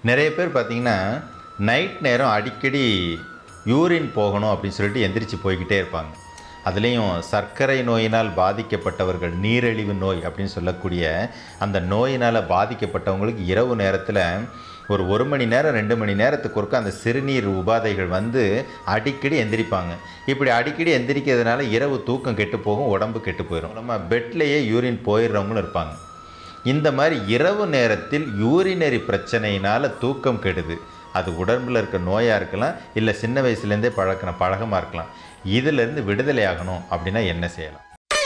நிறைய பேர் பார்த்தீங்கன்னா நைட் நேரம் அடிக்கடி யூரின் போகணும் அப்படின்னு சொல்லிட்டு எந்திரிச்சு போய்கிட்டே இருப்பாங்க அதுலேயும் சர்க்கரை நோயினால் பாதிக்கப்பட்டவர்கள் நீரிழிவு நோய் அப்படின்னு சொல்லக்கூடிய அந்த நோயினால் பாதிக்கப்பட்டவங்களுக்கு இரவு நேரத்தில் ஒரு ஒரு மணி நேரம் ரெண்டு மணி நேரத்துக்கு ஒருக்க அந்த சிறுநீர் உபாதைகள் வந்து அடிக்கடி எந்திரிப்பாங்க இப்படி அடிக்கடி எந்திரிக்கிறதுனால இரவு தூக்கம் கெட்டு போகும் உடம்பு கெட்டு போயிடும் நம்ம பெட்லேயே யூரின் போயிடுறவங்களும் இருப்பாங்க இந்த மாதிரி இரவு நேரத்தில் யூரினரி பிரச்சனையினால் தூக்கம் கெடுது அது உடம்பில் இருக்க நோயாக இருக்கலாம் இல்லை சின்ன வயசுலேருந்தே பழக்கின பழக்கமாக இருக்கலாம் இதிலிருந்து விடுதலை ஆகணும் அப்படின்னா என்ன செய்யலாம்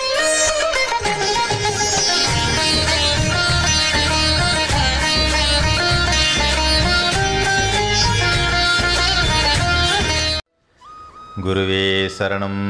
குருவே சரணம்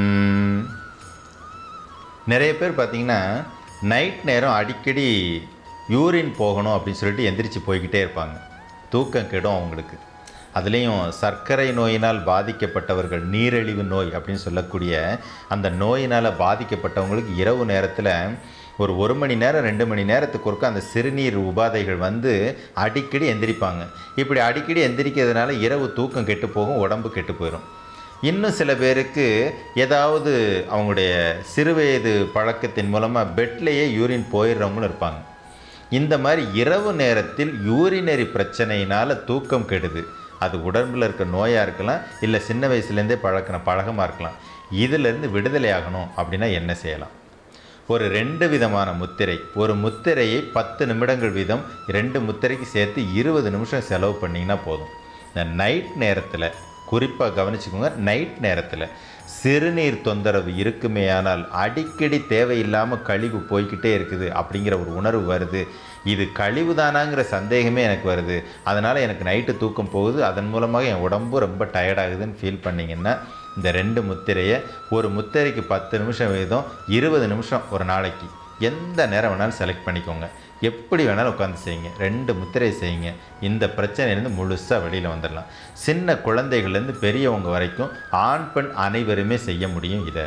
நிறைய பேர் பார்த்தீங்கன்னா நைட் நேரம் அடிக்கடி யூரின் போகணும் அப்படின்னு சொல்லிட்டு எந்திரிச்சு போய்கிட்டே இருப்பாங்க தூக்கம் கெடும் அவங்களுக்கு அதுலேயும் சர்க்கரை நோயினால் பாதிக்கப்பட்டவர்கள் நீரிழிவு நோய் அப்படின்னு சொல்லக்கூடிய அந்த நோயினால் பாதிக்கப்பட்டவங்களுக்கு இரவு நேரத்தில் ஒரு ஒரு மணி நேரம் ரெண்டு மணி நேரத்துக்கு ஒருக்க அந்த சிறுநீர் உபாதைகள் வந்து அடிக்கடி எந்திரிப்பாங்க இப்படி அடிக்கடி எந்திரிக்கிறதுனால இரவு தூக்கம் கெட்டு போகும் உடம்பு கெட்டு போயிடும் இன்னும் சில பேருக்கு ஏதாவது அவங்களுடைய சிறுவயது பழக்கத்தின் மூலமாக பெட்லேயே யூரின் போயிடுறவங்களும் இருப்பாங்க இந்த மாதிரி இரவு நேரத்தில் யூரினரி பிரச்சனையினால் தூக்கம் கெடுது அது உடம்பில் இருக்க நோயாக இருக்கலாம் இல்லை சின்ன வயசுலேருந்தே பழக்கின பழக்கமாக இருக்கலாம் இதிலிருந்து விடுதலை ஆகணும் அப்படின்னா என்ன செய்யலாம் ஒரு ரெண்டு விதமான முத்திரை ஒரு முத்திரையை பத்து நிமிடங்கள் வீதம் ரெண்டு முத்திரைக்கு சேர்த்து இருபது நிமிஷம் செலவு பண்ணிங்கன்னா போதும் இந்த நைட் நேரத்தில் குறிப்பாக கவனிச்சுக்கோங்க நைட் நேரத்தில் சிறுநீர் தொந்தரவு இருக்குமே ஆனால் அடிக்கடி தேவையில்லாமல் கழிவு போய்க்கிட்டே இருக்குது அப்படிங்கிற ஒரு உணர்வு வருது இது கழிவு தானாங்கிற சந்தேகமே எனக்கு வருது அதனால் எனக்கு நைட்டு தூக்கம் போகுது அதன் மூலமாக என் உடம்பு ரொம்ப டயர்டாகுதுன்னு ஃபீல் பண்ணிங்கன்னா இந்த ரெண்டு முத்திரையை ஒரு முத்திரைக்கு பத்து நிமிஷம் வீதம் இருபது நிமிஷம் ஒரு நாளைக்கு எந்த நேரம் வேணாலும் செலக்ட் பண்ணிக்கோங்க எப்படி வேணாலும் உட்காந்து செய்யுங்க ரெண்டு முத்திரை செய்யுங்க இந்த பிரச்சனையிலேருந்து முழுசாக வெளியில் வந்துடலாம் சின்ன குழந்தைகள்லேருந்து பெரியவங்க வரைக்கும் ஆண் பெண் அனைவருமே செய்ய முடியும் இதை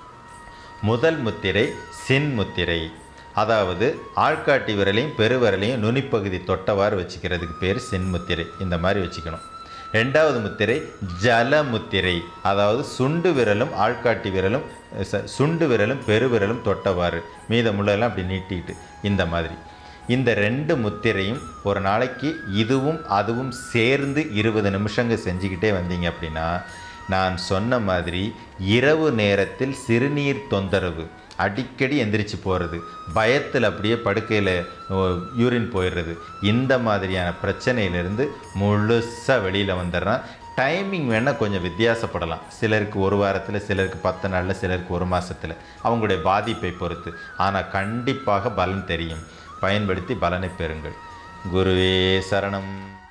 முதல் முத்திரை சின் முத்திரை அதாவது ஆள்காட்டி விரலையும் பெருவிரலையும் நுனிப்பகுதி தொட்டவாறு வச்சுக்கிறதுக்கு பேர் சென்முத்திரை இந்த மாதிரி வச்சுக்கணும் ரெண்டாவது முத்திரை ஜல முத்திரை அதாவது சுண்டு விரலும் ஆள்காட்டி விரலும் ச- சுண்டு விரலும் பெருவிரலும் தொட்டவாறு மீதமுள்ளெல்லாம் அப்படி நீட்டிட்டு இந்த மாதிரி இந்த ரெண்டு முத்திரையும் ஒரு நாளைக்கு இதுவும் அதுவும் சேர்ந்து இருபது நிமிஷங்க செஞ்சுக்கிட்டே வந்தீங்க அப்படின்னா நான் சொன்ன மாதிரி இரவு நேரத்தில் சிறுநீர் தொந்தரவு அடிக்கடி எந்திரிச்சு போகிறது பயத்தில் அப்படியே படுக்கையில் யூரின் போயிடுறது இந்த மாதிரியான பிரச்சனையிலிருந்து முழுசாக வெளியில் வந்துடுறான் டைமிங் வேணால் கொஞ்சம் வித்தியாசப்படலாம் சிலருக்கு ஒரு வாரத்தில் சிலருக்கு பத்து நாளில் சிலருக்கு ஒரு மாதத்தில் அவங்களுடைய பாதிப்பை பொறுத்து ஆனால் கண்டிப்பாக பலன் தெரியும் பயன்படுத்தி பலனை பெறுங்கள் குருவே சரணம்